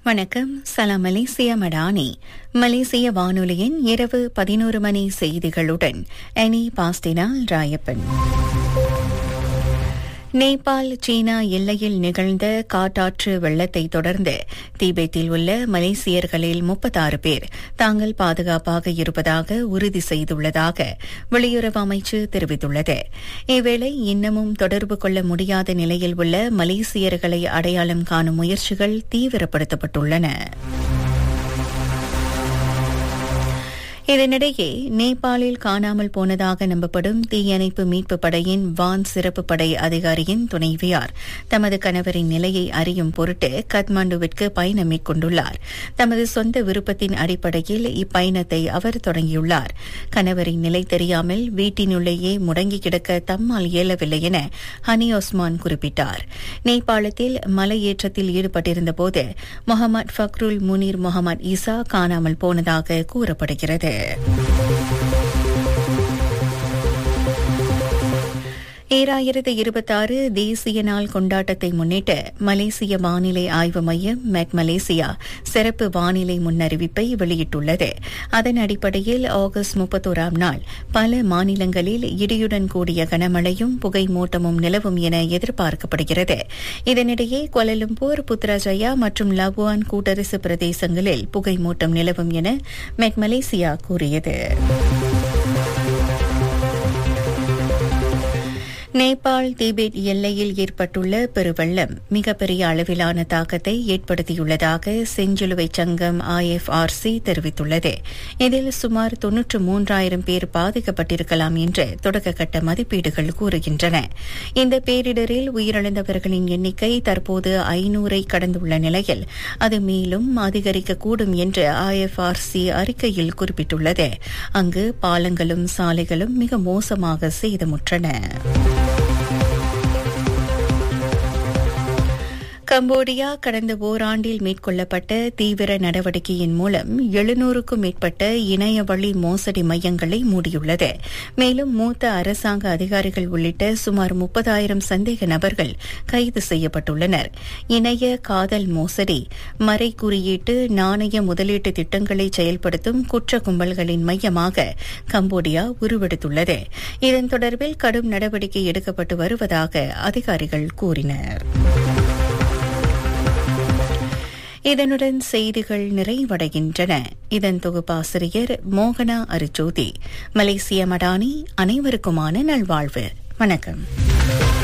வணக்கம் சலாம் மலேசியா மடானி மலேசிய வானொலியின் இரவு பதினோரு மணி செய்திகளுடன் எனி பாஸ்டினால் ராயப்பன் நேபாள் சீனா எல்லையில் நிகழ்ந்த காட்டாற்று வெள்ளத்தை தொடர்ந்து தீபெத்தில் உள்ள மலேசியர்களில் முப்பத்தாறு பேர் தாங்கள் பாதுகாப்பாக இருப்பதாக உறுதி செய்துள்ளதாக வெளியுறவு அமைச்சு தெரிவித்துள்ளது இவ்வேளை இன்னமும் தொடர்பு கொள்ள முடியாத நிலையில் உள்ள மலேசியர்களை அடையாளம் காணும் முயற்சிகள் தீவிரப்படுத்தப்பட்டுள்ளன இதனிடையே நேபாளில் காணாமல் போனதாக நம்பப்படும் தீயணைப்பு மீட்பு படையின் வான் சிறப்பு படை அதிகாரியின் துணைவியார் தமது கணவரின் நிலையை அறியும் பொருட்டு கத்மாண்டுவிற்கு பயணம் மேற்கொண்டுள்ளார் தமது சொந்த விருப்பத்தின் அடிப்படையில் இப்பயணத்தை அவர் தொடங்கியுள்ளார் கணவரின் நிலை தெரியாமல் வீட்டினுள்ளேயே முடங்கி கிடக்க தம்மால் இயலவில்லை என ஹனி ஒஸ்மான் குறிப்பிட்டார் நேபாளத்தில் மலையேற்றத்தில் ஈடுபட்டிருந்தபோது முகமது ஃபக்ருல் முனீர் முகமது ஈசா காணாமல் போனதாக கூறப்படுகிறது ஈராயிரத்து இருபத்தாறு தேசிய நாள் கொண்டாட்டத்தை முன்னிட்டு மலேசிய வானிலை ஆய்வு மையம் மெட் மலேசியா சிறப்பு வானிலை முன்னறிவிப்பை வெளியிட்டுள்ளது அதன் அடிப்படையில் ஆகஸ்ட் முப்பத்தோராம் நாள் பல மாநிலங்களில் இடியுடன் கூடிய கனமழையும் புகை மூட்டமும் நிலவும் என எதிர்பார்க்கப்படுகிறது இதனிடையே கொலலும்பூர் புத்ராஜயா மற்றும் லபுவான் கூட்டரசு பிரதேசங்களில் புகை மூட்டம் நிலவும் என மெட் மலேசியா கூறியது நேபாள் திபெத் எல்லையில் ஏற்பட்டுள்ள பெருவெள்ளம் மிகப்பெரிய அளவிலான தாக்கத்தை ஏற்படுத்தியுள்ளதாக செஞ்சிலுவை சங்கம் ஐஎஃப்ஆர்சி தெரிவித்துள்ளது இதில் சுமார் தொன்னூற்று மூன்றாயிரம் பேர் பாதிக்கப்பட்டிருக்கலாம் என்று தொடக்கக்கட்ட மதிப்பீடுகள் கூறுகின்றன இந்த பேரிடரில் உயிரிழந்தவர்களின் எண்ணிக்கை தற்போது ஐநூறை கடந்துள்ள நிலையில் அது மேலும் அதிகரிக்கக்கூடும் என்று ஐஎஃப்ஆர்சி அறிக்கையில் குறிப்பிட்டுள்ளது அங்கு பாலங்களும் சாலைகளும் மிக மோசமாக சேதமுற்றன கம்போடியா கடந்த ஓராண்டில் மேற்கொள்ளப்பட்ட தீவிர நடவடிக்கையின் மூலம் எழுநூறுக்கும் மேற்பட்ட இணையவழி மோசடி மையங்களை மூடியுள்ளது மேலும் மூத்த அரசாங்க அதிகாரிகள் உள்ளிட்ட சுமார் முப்பதாயிரம் சந்தேக நபர்கள் கைது செய்யப்பட்டுள்ளனர் இணைய காதல் மோசடி மறை குறியீட்டு நாணய முதலீட்டு திட்டங்களை செயல்படுத்தும் குற்ற கும்பல்களின் மையமாக கம்போடியா உருவெடுத்துள்ளது இதன் தொடர்பில் கடும் நடவடிக்கை எடுக்கப்பட்டு வருவதாக அதிகாரிகள் கூறினர் இதனுடன் செய்திகள் நிறைவடைகின்றன இதன் தொகுப்பாசிரியர் மோகனா அருஜோதி மலேசிய மடானி அனைவருக்குமான நல்வாழ்வு வணக்கம்